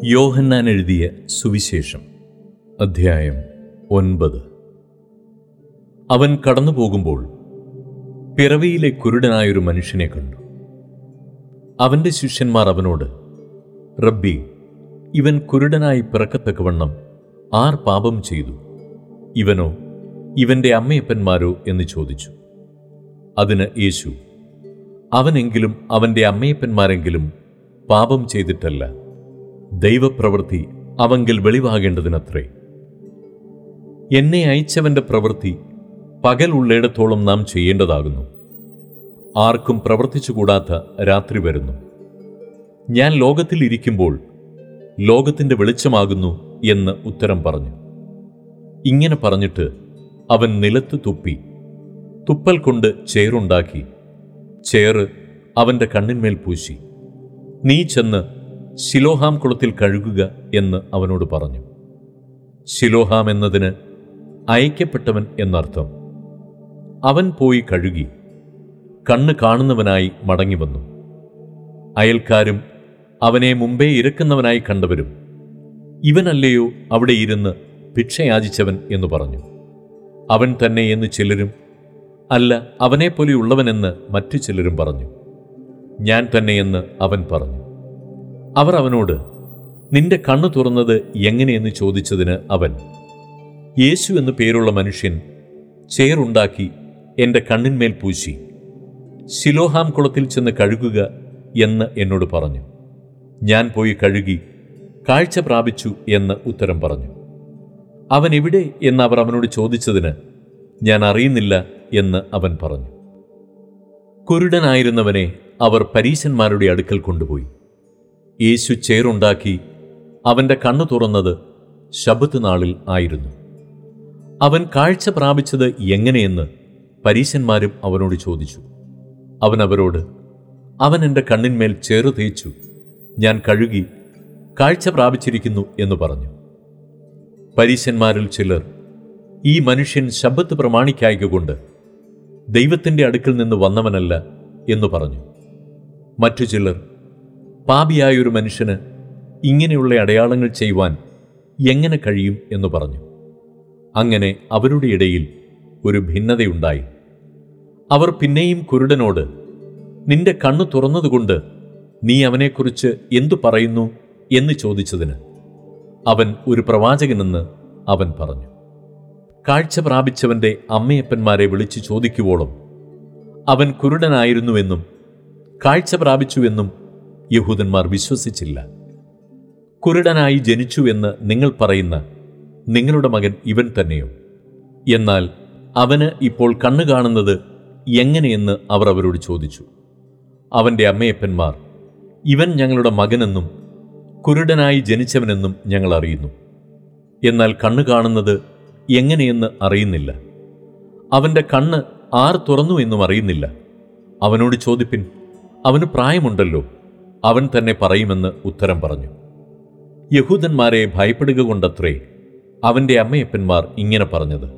യോഹന്നാൻ എഴുതിയ സുവിശേഷം അധ്യായം ഒൻപത് അവൻ കടന്നു പോകുമ്പോൾ പിറവിയിലെ കുരുടനായൊരു മനുഷ്യനെ കണ്ടു അവന്റെ ശിഷ്യന്മാർ അവനോട് റബ്ബി ഇവൻ കുരുടനായി പിറക്കത്തക്കവണ്ണം ആർ പാപം ചെയ്തു ഇവനോ ഇവന്റെ അമ്മയപ്പന്മാരോ എന്ന് ചോദിച്ചു അതിന് യേശു അവനെങ്കിലും അവന്റെ അമ്മയപ്പന്മാരെങ്കിലും പാപം ചെയ്തിട്ടല്ല ദൈവപ്രവൃത്തി അവങ്കിൽ വെളിവാകേണ്ടതിനത്രേ എന്നെ അയച്ചവന്റെ പ്രവൃത്തി പകൽ ഉള്ളിടത്തോളം നാം ചെയ്യേണ്ടതാകുന്നു ആർക്കും പ്രവർത്തിച്ചുകൂടാത്ത രാത്രി വരുന്നു ഞാൻ ലോകത്തിൽ ഇരിക്കുമ്പോൾ ലോകത്തിന്റെ വെളിച്ചമാകുന്നു എന്ന് ഉത്തരം പറഞ്ഞു ഇങ്ങനെ പറഞ്ഞിട്ട് അവൻ നിലത്ത് തുപ്പി തുപ്പൽ കൊണ്ട് ചേറുണ്ടാക്കി ചേറ് അവന്റെ കണ്ണിന്മേൽ പൂശി നീ ചെന്ന് ശിലോഹാം കുളത്തിൽ കഴുകുക എന്ന് അവനോട് പറഞ്ഞു ശിലോഹാം എന്നതിന് അയക്കപ്പെട്ടവൻ എന്നർത്ഥം അവൻ പോയി കഴുകി കണ്ണ് കാണുന്നവനായി മടങ്ങി വന്നു അയൽക്കാരും അവനെ മുമ്പേ ഇരക്കുന്നവനായി കണ്ടവരും ഇവനല്ലയോ അവിടെ ഇരുന്ന് ഭിക്ഷയാചിച്ചവൻ എന്ന് പറഞ്ഞു അവൻ തന്നെ എന്ന് ചിലരും അല്ല അവനെപ്പോലെയുള്ളവനെന്ന് മറ്റു ചിലരും പറഞ്ഞു ഞാൻ തന്നെയെന്ന് അവൻ പറഞ്ഞു അവർ അവനോട് നിന്റെ കണ്ണു തുറന്നത് എങ്ങനെയെന്ന് ചോദിച്ചതിന് അവൻ യേശു എന്നു പേരുള്ള മനുഷ്യൻ ചേറുണ്ടാക്കി എൻ്റെ കണ്ണിന്മേൽ പൂശി ശിലോഹാം കുളത്തിൽ ചെന്ന് കഴുകുക എന്ന് എന്നോട് പറഞ്ഞു ഞാൻ പോയി കഴുകി കാഴ്ച പ്രാപിച്ചു എന്ന് ഉത്തരം പറഞ്ഞു അവൻ എവിടെ എന്ന് അവർ അവനോട് ചോദിച്ചതിന് ഞാൻ അറിയുന്നില്ല എന്ന് അവൻ പറഞ്ഞു കുരുടനായിരുന്നവനെ അവർ പരീശന്മാരുടെ അടുക്കൽ കൊണ്ടുപോയി യേശു ചേറുണ്ടാക്കി അവന്റെ കണ്ണു തുറന്നത് ശബത്ത് നാളിൽ ആയിരുന്നു അവൻ കാഴ്ച പ്രാപിച്ചത് എങ്ങനെയെന്ന് പരീശന്മാരും അവനോട് ചോദിച്ചു അവൻ അവരോട് അവൻ എൻ്റെ കണ്ണിന്മേൽ ചേറ് തേച്ചു ഞാൻ കഴുകി കാഴ്ച പ്രാപിച്ചിരിക്കുന്നു എന്ന് പറഞ്ഞു പരീശന്മാരിൽ ചിലർ ഈ മനുഷ്യൻ ശബ്ദത്ത് പ്രമാണിക്കായകൊണ്ട് ദൈവത്തിൻ്റെ അടുക്കൽ നിന്ന് വന്നവനല്ല എന്ന് പറഞ്ഞു മറ്റു ചിലർ പാപിയായൊരു മനുഷ്യന് ഇങ്ങനെയുള്ള അടയാളങ്ങൾ ചെയ്യുവാൻ എങ്ങനെ കഴിയും എന്ന് പറഞ്ഞു അങ്ങനെ അവരുടെ ഇടയിൽ ഒരു ഭിന്നതയുണ്ടായി അവർ പിന്നെയും കുരുടനോട് നിന്റെ കണ്ണു തുറന്നതുകൊണ്ട് നീ അവനെക്കുറിച്ച് എന്തു പറയുന്നു എന്ന് ചോദിച്ചതിന് അവൻ ഒരു പ്രവാചകനെന്ന് അവൻ പറഞ്ഞു കാഴ്ച പ്രാപിച്ചവന്റെ അമ്മയപ്പന്മാരെ വിളിച്ചു ചോദിക്കുവോളം അവൻ കുരുടനായിരുന്നുവെന്നും കാഴ്ച പ്രാപിച്ചുവെന്നും യഹൂദന്മാർ വിശ്വസിച്ചില്ല കുരുടനായി ജനിച്ചുവെന്ന് നിങ്ങൾ പറയുന്ന നിങ്ങളുടെ മകൻ ഇവൻ തന്നെയോ എന്നാൽ അവന് ഇപ്പോൾ കണ്ണു കാണുന്നത് എങ്ങനെയെന്ന് അവർ അവരോട് ചോദിച്ചു അവന്റെ അമ്മയപ്പന്മാർ ഇവൻ ഞങ്ങളുടെ മകനെന്നും കുരുടനായി ജനിച്ചവനെന്നും ഞങ്ങൾ അറിയുന്നു എന്നാൽ കണ്ണു കാണുന്നത് എങ്ങനെയെന്ന് അറിയുന്നില്ല അവന്റെ കണ്ണ് ആർ തുറന്നു എന്നും അറിയുന്നില്ല അവനോട് ചോദിപ്പിൻ അവന് പ്രായമുണ്ടല്ലോ അവൻ തന്നെ പറയുമെന്ന് ഉത്തരം പറഞ്ഞു യഹൂദന്മാരെ ഭയപ്പെടുക കൊണ്ടത്രേ അവന്റെ അമ്മയപ്പന്മാർ ഇങ്ങനെ പറഞ്ഞത്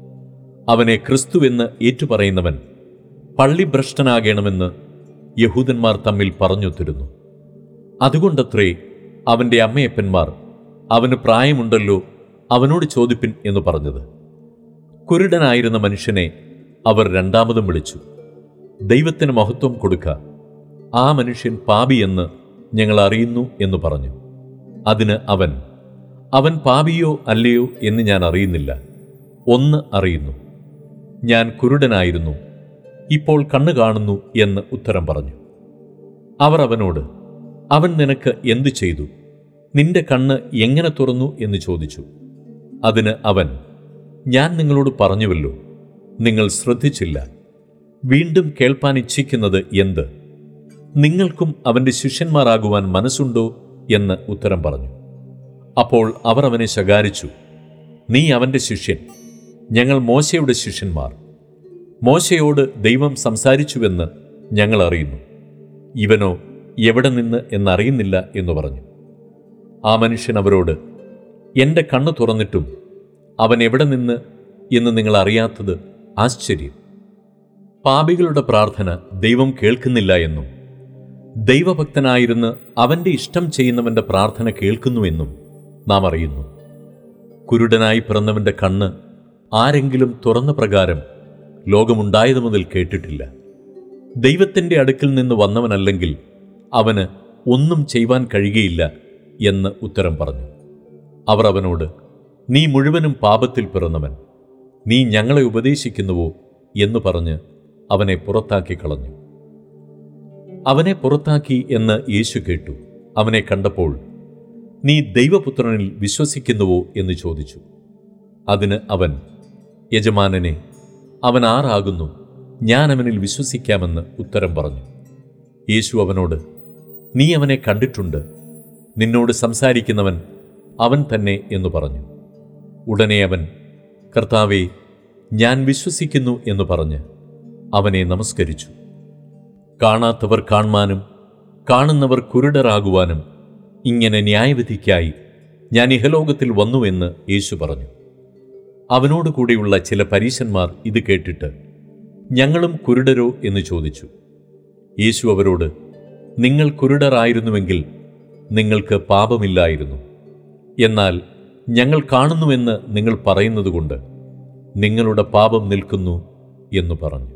അവനെ ക്രിസ്തുവെന്ന് ഏറ്റുപറയുന്നവൻ പള്ളിഭ്രഷ്ടനാകണമെന്ന് യഹൂദന്മാർ തമ്മിൽ പറഞ്ഞൊത്തിരുന്നു അതുകൊണ്ടത്രേ അവന്റെ അമ്മയപ്പന്മാർ അവന് പ്രായമുണ്ടല്ലോ അവനോട് ചോദിപ്പിൻ എന്ന് പറഞ്ഞത് കുരുടനായിരുന്ന മനുഷ്യനെ അവർ രണ്ടാമതും വിളിച്ചു ദൈവത്തിന് മഹത്വം കൊടുക്ക ആ മനുഷ്യൻ പാപിയെന്ന് ഞങ്ങൾ അറിയുന്നു എന്ന് പറഞ്ഞു അതിന് അവൻ അവൻ പാപിയോ അല്ലയോ എന്ന് ഞാൻ അറിയുന്നില്ല ഒന്ന് അറിയുന്നു ഞാൻ കുരുടനായിരുന്നു ഇപ്പോൾ കണ്ണു കാണുന്നു എന്ന് ഉത്തരം പറഞ്ഞു അവർ അവനോട് അവൻ നിനക്ക് എന്തു ചെയ്തു നിന്റെ കണ്ണ് എങ്ങനെ തുറന്നു എന്ന് ചോദിച്ചു അതിന് അവൻ ഞാൻ നിങ്ങളോട് പറഞ്ഞുവല്ലോ നിങ്ങൾ ശ്രദ്ധിച്ചില്ല വീണ്ടും കേൾപ്പാൻ ഇച്ഛിക്കുന്നത് എന്ത് നിങ്ങൾക്കും അവന്റെ ശിഷ്യന്മാരാകുവാൻ മനസ്സുണ്ടോ എന്ന് ഉത്തരം പറഞ്ഞു അപ്പോൾ അവർ അവനെ ശകാരിച്ചു നീ അവന്റെ ശിഷ്യൻ ഞങ്ങൾ മോശയുടെ ശിഷ്യന്മാർ മോശയോട് ദൈവം സംസാരിച്ചുവെന്ന് ഞങ്ങൾ അറിയുന്നു ഇവനോ എവിടെ നിന്ന് എന്നറിയുന്നില്ല എന്ന് പറഞ്ഞു ആ മനുഷ്യൻ അവരോട് എൻ്റെ കണ്ണ് തുറന്നിട്ടും അവൻ എവിടെ നിന്ന് എന്ന് നിങ്ങൾ അറിയാത്തത് ആശ്ചര്യം പാപികളുടെ പ്രാർത്ഥന ദൈവം കേൾക്കുന്നില്ല എന്നും ദൈവഭക്തനായിരുന്ന് അവന്റെ ഇഷ്ടം ചെയ്യുന്നവന്റെ പ്രാർത്ഥന കേൾക്കുന്നുവെന്നും നാം അറിയുന്നു കുരുടനായി പിറന്നവന്റെ കണ്ണ് ആരെങ്കിലും തുറന്ന പ്രകാരം ലോകമുണ്ടായതു മുതൽ കേട്ടിട്ടില്ല ദൈവത്തിൻ്റെ അടുക്കിൽ നിന്ന് വന്നവനല്ലെങ്കിൽ അവന് ഒന്നും ചെയ്യുവാൻ കഴിയുകയില്ല എന്ന് ഉത്തരം പറഞ്ഞു അവർ അവനോട് നീ മുഴുവനും പാപത്തിൽ പിറന്നവൻ നീ ഞങ്ങളെ ഉപദേശിക്കുന്നുവോ എന്ന് പറഞ്ഞ് അവനെ പുറത്താക്കി കളഞ്ഞു അവനെ പുറത്താക്കി എന്ന് യേശു കേട്ടു അവനെ കണ്ടപ്പോൾ നീ ദൈവപുത്രനിൽ വിശ്വസിക്കുന്നുവോ എന്ന് ചോദിച്ചു അതിന് അവൻ യജമാനനെ അവൻ ആറാകുന്നു ഞാൻ അവനിൽ വിശ്വസിക്കാമെന്ന് ഉത്തരം പറഞ്ഞു യേശു അവനോട് നീ അവനെ കണ്ടിട്ടുണ്ട് നിന്നോട് സംസാരിക്കുന്നവൻ അവൻ തന്നെ എന്ന് പറഞ്ഞു ഉടനെ അവൻ കർത്താവെ ഞാൻ വിശ്വസിക്കുന്നു എന്ന് പറഞ്ഞ് അവനെ നമസ്കരിച്ചു കാണാത്തവർ കാണുവാനും കാണുന്നവർ കുരുടരാകുവാനും ഇങ്ങനെ ന്യായവിധിക്കായി ഞാൻ ഇഹലോകത്തിൽ വന്നു എന്ന് യേശു പറഞ്ഞു അവനോട് കൂടെയുള്ള ചില പരീശന്മാർ ഇത് കേട്ടിട്ട് ഞങ്ങളും കുരുടരോ എന്ന് ചോദിച്ചു യേശു അവരോട് നിങ്ങൾ കുരുടരായിരുന്നുവെങ്കിൽ നിങ്ങൾക്ക് പാപമില്ലായിരുന്നു എന്നാൽ ഞങ്ങൾ കാണുന്നുവെന്ന് നിങ്ങൾ പറയുന്നതുകൊണ്ട് നിങ്ങളുടെ പാപം നിൽക്കുന്നു എന്ന് പറഞ്ഞു